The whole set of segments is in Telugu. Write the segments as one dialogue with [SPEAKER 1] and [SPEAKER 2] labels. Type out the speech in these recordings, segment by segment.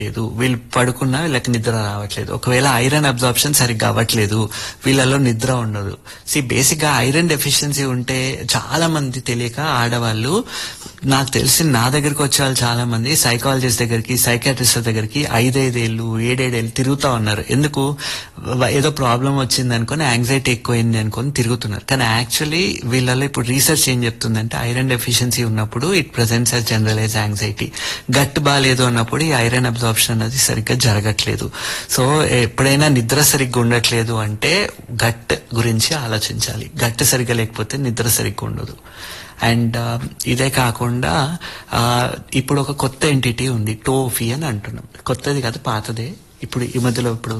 [SPEAKER 1] లేదు వీళ్ళు పడుకున్నా వీళ్ళకి నిద్ర రావట్లేదు ఒకవేళ ఐరన్ అబ్జార్ప్షన్ సరిగ్గా అవ్వట్లేదు వీళ్ళలో నిద్ర ఉండదు సి బేసిక్ గా ఐరన్ డెఫిషియన్సీ ఉంటే చాలా మంది తెలియక ఆడవాళ్ళు నాకు తెలిసి నా దగ్గరికి వచ్చే వాళ్ళు చాలా మంది సైకాలజిస్ట్ దగ్గరికి సైకాట్రిస్ట్ దగ్గరికి ఐదైదేళ్ళు ఏడేడేళ్ళు తిరుగుతా ఉన్నారు ఎందుకు వ- ఏదో ప్రాబ్లం వచ్చింది అనుకొని యాంగ్జైటీ ఎక్కువైంది అనుకొని తిరుగుతున్నారు కానీ యాక్చువల్లీ వీళ్ళలో ఇప్పుడు రీసెర్చ్ ఏం చెప్తుందంటే ఐరన్ డెఫిషియన్సీ ఉన్నప్పుడు it presents as generalise anxiety gut బాగాలేదు అన్నప్పుడు ఈ ఐరన్ అబ్జార్ప్షన్ అనేది సరిగ్గా జరగట్లేదు సో ఎప్పుడైనా నిద్ర సరిగ్గా ఉండట్లేదు అంటే గట్ గురించి ఆలోచించాలి గట్ సరిగ్గా లేకపోతే నిద్ర సరిగ్గా ఉండదు అండ్ ఇదే కాకుండా ఆ, ఇప్పుడు ఒక కొత్త ఎంటిటీ ఉంది టోఫీ అని అంటున్నాం కొత్తది కాదు పాతదే ఇప్పుడు ఈ మధ్యలో ఇప్పుడు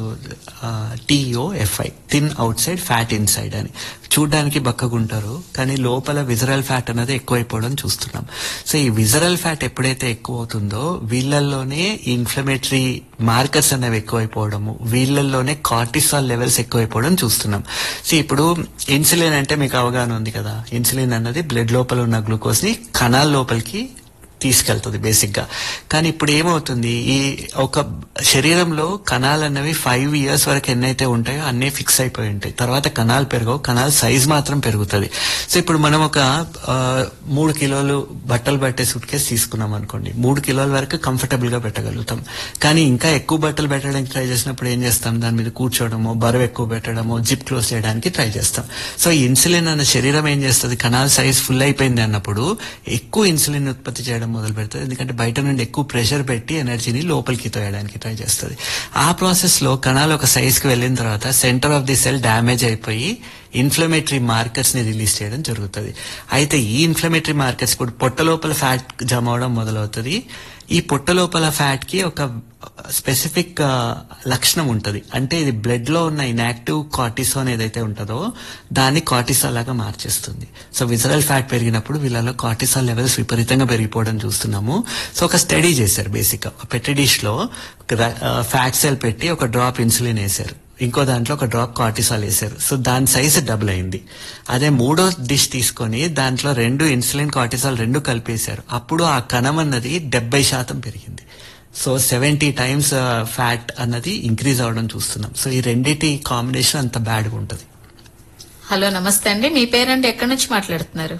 [SPEAKER 1] T O F I thin outside fat inside అని చూడడానికి బక్కగుంటారు కానీ లోపల విజరల్ ఫ్యాట్ అనేది ఎక్కువైపోవడం చూస్తున్నాం సో ఈ విజరల్ ఫ్యాట్ ఎప్పుడైతే ఎక్కువ అవుతుందో వీళ్ళల్లోనే ఇన్ఫ్లమేటరీ మార్కర్స్ అనేవి ఎక్కువైపోవడము వీళ్ళల్లోనే కార్టిసాల్ లెవెల్స్ ఎక్కువైపోవడం చూస్తున్నాం సో ఇప్పుడు ఇన్సులిన్ అంటే మీకు అవగాహన ఉంది కదా ఇన్సులిన్ అన్నది బ్లడ్ లోపల ఉన్న గ్లూకోజ్ ని కణాల లోపలికి తీసుకెళ్తుంది బేసిక్ గా కానీ ఇప్పుడు ఏమవుతుంది ఈ ఒక శరీరంలో కణాలు అన్నవి ఫైవ్ ఇయర్స్ వరకు ఎన్నైతే ఉంటాయో అన్నీ ఫిక్స్ అయిపోయి ఉంటాయి తర్వాత కణాలు పెరగవు కణాల సైజ్ మాత్రం పెరుగుతుంది సో ఇప్పుడు మనం ఒక ఆ, మూడు కిలోలు బట్టలు పట్టే సూట్ కేసు తీసుకున్నాం అనుకోండి మూడు కిలోల వరకు కంఫర్టబుల్ గా పెట్టగలుగుతాం కానీ ఇంకా ఎక్కువ బట్టలు పెట్టడానికి ట్రై చేసినప్పుడు ఏం చేస్తాం దాని మీద కూర్చోవడమో బరువు ఎక్కువ పెట్టడమో జిప్ క్లోజ్ చేయడానికి ట్రై చేస్తాం సో ఈ ఇన్సులిన్ అన్న శరీరం ఏం చేస్తుంది కణాల సైజ్ ఫుల్ అయిపోయింది అన్నప్పుడు ఎక్కువ ఇన్సులిన్ ఉత్పత్తి చేయడం మొదలు పెడుతుంది ఎందుకంటే బయట నుండి ఎక్కువ ప్రెషర్ పెట్టి ఎనర్జీని లోపలికి తోయడానికి ట్రై చేస్తుంది ఆ ప్రాసెస్ లో కణాలు ఒక సైజ్ కి వెళ్ళిన తర్వాత centre of the cell damage అయిపోయి ఇన్ఫ్లమేటరీ మార్కర్స్ ని రిలీజ్ చేయడం జరుగుతుంది అయితే ఈ ఇన్ఫ్లమేటరీ మార్కర్స్ ఇప్పుడు పొట్ట లోపల ఫ్యాట్ జమ అవడం మొదలవుతుంది ఈ పొట్ట లోపల ఫ్యాట్ కి ఒక స్పెసిఫిక్ లక్షణం ఉంటది అంటే ఇది బ్లడ్ లో ఉన్న ఇన్యాక్టివ్ కార్టిసోన్ ఏదైతే ఉంటుందో దాన్ని కార్టిసాల్ లాగా మార్చేస్తుంది సో విజరల్ ఫ్యాట్ పెరిగినప్పుడు వీళ్ళలో కార్టిసాల్ లెవెల్స్ విపరీతంగా పెరిగిపోవడం చూస్తున్నాము సో ఒక స్టడీ చేశారు బేసిక్ గా పెట్టి డిష్ లో ఫ్యాట్ సెల్ పెట్టి ఒక డ్రాప్ ఇన్సులిన్ వేశారు ఇంకో దాంట్లో ఒక డ్రాప్ కార్టిసాల్ వేశారు సో దాని సైజ్ డబుల్ అయింది అదే మూడో డిష్ తీసుకొని దాంట్లో రెండు ఇన్సులిన్ కార్టిసాల్ రెండు కలిపేశారు అప్పుడు ఆ కణం అన్నది డెబ్బై శాతం పెరిగింది సో సెవెంటీ టైమ్స్ ఫ్యాట్ అన్నది ఇంక్రీజ్ అవడం చూస్తున్నాం సో ఈ రెండిటి కాంబినేషన్ అంత బ్యాడ్గా ఉంటుంది
[SPEAKER 2] హలో నమస్తే అండి మీ పేరండి ఎక్కడి నుంచి మాట్లాడుతున్నారు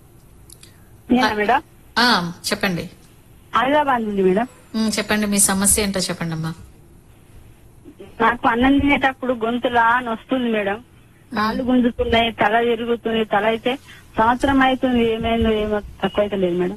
[SPEAKER 3] నేనా మేడం
[SPEAKER 2] ఆ చెప్పండి
[SPEAKER 3] హైదరాబాద్ నుండి మేడం
[SPEAKER 2] ఉమ్, చెప్పండి మీ సమస్య ఏంటో చెప్పండి అమ్మా
[SPEAKER 3] నాకు అన్నం తినేటప్పుడు గొంతులా వస్తుంది మేడం కాళ్ళు గుంజుతున్నాయి తల తిరుగుతుంది తల అయితే సంవత్సరం అవుతుంది ఏమైందో ఏమో తక్కువ అయితే లేదు మేడం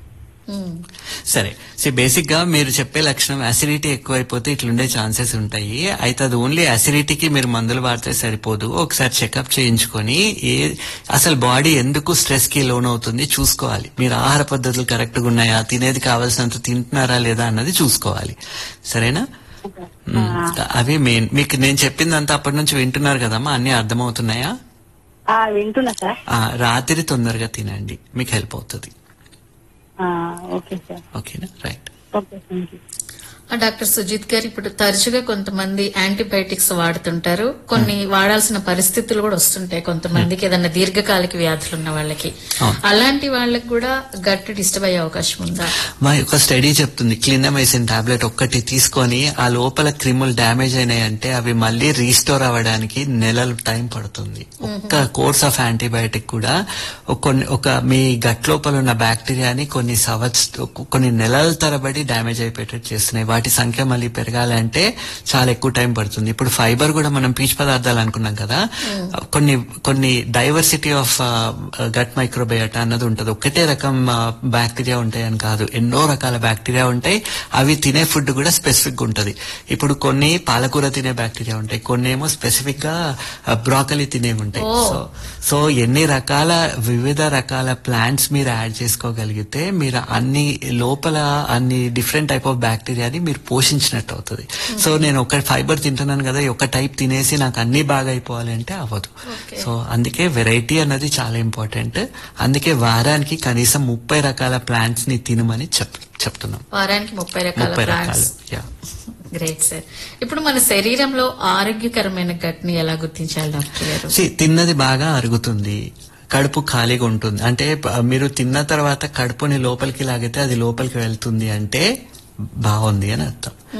[SPEAKER 2] ఉమ్,
[SPEAKER 1] సరే సో బేసిక్ గా మీరు చెప్పే లక్షణం అసిడిటీ ఎక్కువైపోతే ఇట్లుండే ఛాన్సెస్ ఉంటాయి అయితే అది ఓన్లీ అసిడిటీకి మీరు మందులు వాడితే సరిపోదు ఒకసారి చెకప్ చేయించుకొని ఏ అసలు బాడీ ఎందుకు స్ట్రెస్ కి లోన్ అవుతుంది చూసుకోవాలి మీరు ఆహార పద్ధతులు కరెక్ట్ గా ఉన్నాయా తినేది కావాల్సినంత తింటున్నారా లేదా అన్నది చూసుకోవాలి సరేనా మ్మ్. అవి మెయిన్ మీకు నేను చెప్పిందంతా అప్పటి నుంచి వింటున్నారు కదమ్మా అన్ని అర్థమవుతున్నాయా
[SPEAKER 3] ఆ వింటున్నా సార్
[SPEAKER 1] ఆ, రాత్రి తొందరగా తినండి మీకు హెల్ప్ అవుతుంది
[SPEAKER 3] ఆ, ఓకే సార్
[SPEAKER 1] ఓకేనా రైట్
[SPEAKER 3] ఓకే థ్యాంక్ యూ
[SPEAKER 2] ఆ, డాక్టర్ సుజిత్ గారు ఇప్పుడు తరచుగా కొంతమంది యాంటీబయాటిక్స్ వాడుతుంటారు కొన్ని వాడాల్సిన పరిస్థితులు కూడా వస్తుంటాయి కొంతమందికి ఏదైనా దీర్ఘకాలిక వ్యాధులు ఉన్న వాళ్ళకి
[SPEAKER 1] అవును.
[SPEAKER 2] అలాంటి వాళ్ళకి కూడా గట్ డిస్టర్బ్ అయ్యే అవకాశం ఉందా
[SPEAKER 1] మా యొక్క స్టడీ చెప్తుంది క్లినమైసిన్ టాబ్లెట్ ఒక్కటి తీసుకొని ఆ లోపల క్రిములు డ్యామేజ్ అయినాయంటే అవి మళ్ళీ రీస్టోర్ అవ్వడానికి నెలలు టైం పడుతుంది ఒక్క కోర్స్ ఆఫ్ యాంటీబయాటిక్ కూడా ఒక కొన్ని ఒక మీ గట్ లోపల ఉన్న బ్యాక్టీరియాని కొన్ని సంవత్సర కొన్ని నెలల తరబడి డ్యామేజ్ అయిపోయేటట్టు చేస్తున్నాయి వాటి సంఖ్య మళ్ళీ పెరగాలంటే చాలా ఎక్కువ టైం పడుతుంది ఇప్పుడు ఫైబర్ కూడా మనం పీచు పదార్థాలు అనుకున్నాం కదా కొన్ని కొన్ని డైవర్సిటీ ఆఫ్ గట్ మైక్రోబయోటా అన్నది ఉంటుంది ఒకటే రకం బ్యాక్టీరియా ఉంటాయి అని కాదు ఎన్నో రకాల బ్యాక్టీరియా ఉంటాయి అవి తినే ఫుడ్ కూడా స్పెసిఫిక్ గా ఉంటది ఇప్పుడు కొన్ని పాలకూర తినే బ్యాక్టీరియా ఉంటాయి కొన్ని ఏమో స్పెసిఫిక్ గా బ్రాకలీ తినేవి ఉంటాయి
[SPEAKER 2] ఓ.
[SPEAKER 1] సో సో ఎన్ని రకాల వివిధ రకాల ప్లాంట్స్ మీరు యాడ్ చేసుకోగలిగితే మీరు అన్ని లోపల అన్ని డిఫరెంట్ టైప్ ఆఫ్ బ్యాక్టీరియాని మీరు పోషించినట్టు అవుతుంది సో నేను ఒక ఫైబర్ తింటున్నాను కదా ఈ ఒక టైప్ తినేసి నాకు అన్ని బాగా అయిపోవాలి అంటే అవ్వదు
[SPEAKER 2] Okay.
[SPEAKER 1] సో అందుకే వెరైటీ అన్నది చాలా ఇంపార్టెంట్ అందుకే వారానికి కనీసం ముప్పై రకాల ప్లాంట్స్ ని తినమని చెప్ చెప్తున్నాం
[SPEAKER 2] వారానికి ముప్పై రకాల
[SPEAKER 1] ముప్పై రకాలు
[SPEAKER 2] ప్లాంట్స్
[SPEAKER 1] యా
[SPEAKER 2] గ్రేట్ సార్ ఇప్పుడు మన శరీరంలో ఆరోగ్యకరమైన గట్ ని ఎలా గుర్తించాలి డాక్టర్ గారు
[SPEAKER 1] See, తిన్నది బాగా అరుగుతుంది కడుపు ఖాళీగా ఉంటుంది అంటే ప- మీరు తిన్న తర్వాత కడుపుని లోపలికి లాగితే అది లోపలికి వెళ్తుంది అంటే బాగుంది అని అర్థం